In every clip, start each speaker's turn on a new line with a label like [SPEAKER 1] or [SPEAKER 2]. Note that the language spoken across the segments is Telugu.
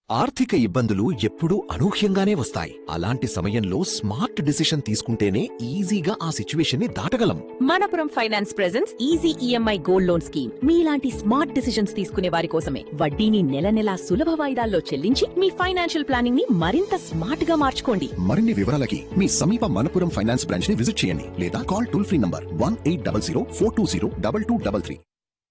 [SPEAKER 1] ఆర్థిక ఇబ్బందులు ఎప్పుడూ అనూహ్యంగానే వస్తాయి అలాంటి సమయంలో స్మార్ట్ డిసిషన్ తీసుకుంటేనే ఈజీగా ఆ సిచ్యువేషన్ ని దాటగలం
[SPEAKER 2] Manappuram finance presence easy EMI gold loan scheme మీలాంటి స్మార్ట్ డిసిషన్స్ తీసుకునే వారి కోసమే వడ్డీని నెల నెలా సులభ వాయిదాల్లో చెల్లించి మీ ఫైనాన్షియల్ ప్లానింగ్ ని మరింత స్మార్ట్ గా మార్చుకోండి
[SPEAKER 3] మరిన్ని వివరాలకి మీ సమీప మనపురం ఫైనాన్స్ బ్రాంచ్ ని విజిట్ చేయండి లేదా call toll free number one eight double zero four two zero double two double three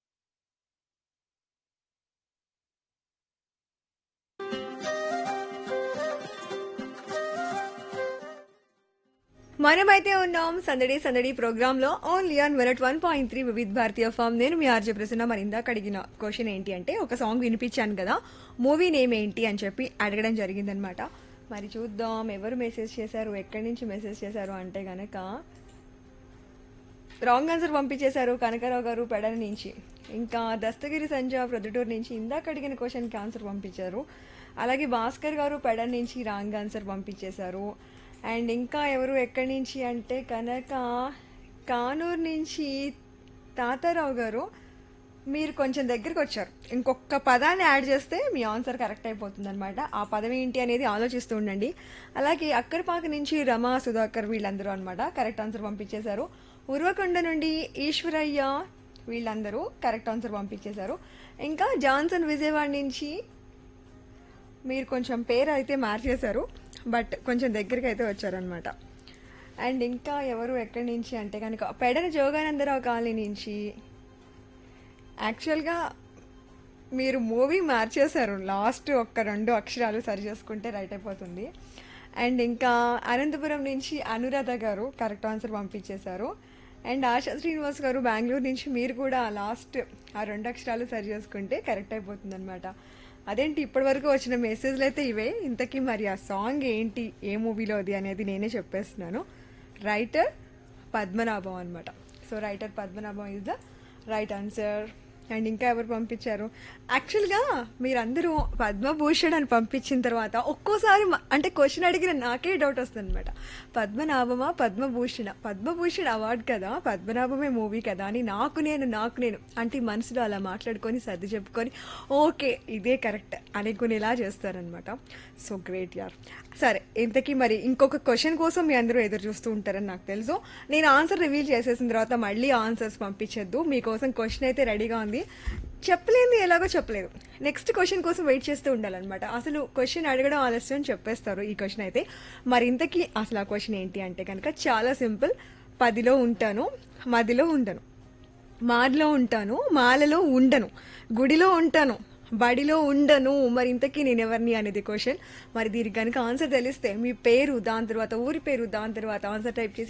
[SPEAKER 4] మనమైతే ఉన్నాం సందడి సందడి ప్రోగ్రామ్ లో only on minute one point three Vividh Bharati FM నేను మీ ఆర్జే ప్రసన్న మరి ఇందాక అడిగిన క్వశ్చన్ ఏంటి అంటే ఒక సాంగ్ వినిపించాను కదా మూవీ నేమ్ ఏంటి అని చెప్పి అడగడం జరిగిందనమాట మరి చూద్దాం ఎవరు మెసేజ్ చేశారు ఎక్కడి నుంచి మెసేజ్ చేశారు అంటే గనక రాంగ్ ఆన్సర్ పంపించేశారు కనకరావు గారు పెడల నుంచి ఇంకా దస్తగిరి సంజ ప్రొద్దుటూరు నుంచి ఇందాక అడిగిన క్వశ్చన్కి ఆన్సర్ పంపించారు అలాగే భాస్కర్ గారు పెడల నుంచి రాంగ్ ఆన్సర్ పంపించేశారు అండ్ ఇంకా ఎవరు ఎక్కడి నుంచి అంటే కనుక కానూరు నుంచి తాతారావు గారు మీరు కొంచెం దగ్గరికి వచ్చారు ఇంకొక పదాన్ని యాడ్ చేస్తే మీ ఆన్సర్ కరెక్ట్ అయిపోతుంది అనమాట ఆ పదం ఏంటి అనేది ఆలోచిస్తూ ఉండండి అలాగే అక్కడిపాక నుంచి రమా సుధాకర్ వీళ్ళందరూ అనమాట కరెక్ట్ ఆన్సర్ పంపించేశారు ఉర్వకొండ నుండి ఈశ్వరయ్య వీళ్ళందరూ కరెక్ట్ ఆన్సర్ పంపించేశారు ఇంకా జాన్సన్ విజయవాడ నుంచి మీరు కొంచెం పేరు అయితే మార్చేశారు బట్ కొంచెం దగ్గరికి అయితే వచ్చారనమాట అండ్ ఇంకా ఎవరు ఎక్కడి నుంచి అంటే కనుక పెడన జోగానందరావు కాలనీ నుంచి యాక్చువల్గా మీరు మూవీ మార్చేశారు లాస్ట్ ఒక్క రెండు అక్షరాలు సరి చేసుకుంటే రైట్ అయిపోతుంది అండ్ ఇంకా అనంతపురం నుంచి అనురాధ గారు కరెక్ట్ ఆన్సర్ పంపించేశారు అండ్ ఆశా శ్రీనివాస్ గారు బెంగళూరు నుంచి మీరు కూడా లాస్ట్ ఆ రెండు అక్షరాలు సరి చేసుకుంటే కరెక్ట్ అయిపోతుంది అనమాట అదేంటి ఇప్పటివరకు వచ్చిన మెసేజ్లు అయితే ఇవే ఇంతకీ మరి ఆ సాంగ్ ఏంటి ఏ మూవీలోది అనేది నేనే చెప్పేస్తున్నాను రైటర్ పద్మనాభం అనమాట so writer Padmanabham is the right answer and ఇంకా ఎవరు పంపించారు యాక్చువల్గా మీరందరూ పద్మభూషణ్ అని పంపించిన తర్వాత ఒక్కోసారి మ- అంటే క్వశ్చన్ అడిగిన నాకే డౌట్ వస్తుంది అనమాట పద్మనాభమా పద్మభూషణ పద్మభూషణ్ అవార్డు కదా పద్మనాభమే మూవీ కదా అని నాకు నేను నాకు నేను అంటే ఈ మనసులో అలా మాట్లాడుకొని సర్ది చెప్పుకొని ఓకే ఇదే కరెక్ట్ అనుకునేలా చేస్తారనమాట సో గ్రేట్ యార్ సరే ఇంతకీ మరి ఇంకొక క్వశ్చన్ కోసం మీ అందరూ ఎదురు చూస్తూ ఉంటారని నాకు తెలుసు నేను ఆన్సర్ రివీల్ చేసేసిన తర్వాత మళ్ళీ ఆన్సర్స్ పంపించొద్దు మీకోసం క్వశ్చన్ అయితే రెడీగా ఉంది చెప్పలేంది ఎలాగో చెప్పలేదు నెక్స్ట్ క్వశ్చన్ కోసం వెయిట్ చేస్తూ ఉండాలన్నమాట అసలు క్వశ్చన్ అడగడం ఆలస్యం చెప్పేస్తారు ఈ క్వశ్చన్ అయితే మరి ఇంతకీ అసలు ఆ క్వశ్చన్ ఏంటి అంటే కనుక చాలా సింపుల్ పదిలో ఉంటాను మదిలో ఉండను మాదిలో ఉంటాను మాలలో ఉండను గుడిలో ఉంటాను బడిలో ఉండను మరి ఇంతకీ నేను ఎవరిని అనేది క్వశ్చన్ మరి దీనికి కనుక ఆన్సర్ తెలిస్తే మీ పేరు దాని తర్వాత ఊరి పేరు దాని తర్వాత ఆన్సర్ టైప్ చేసి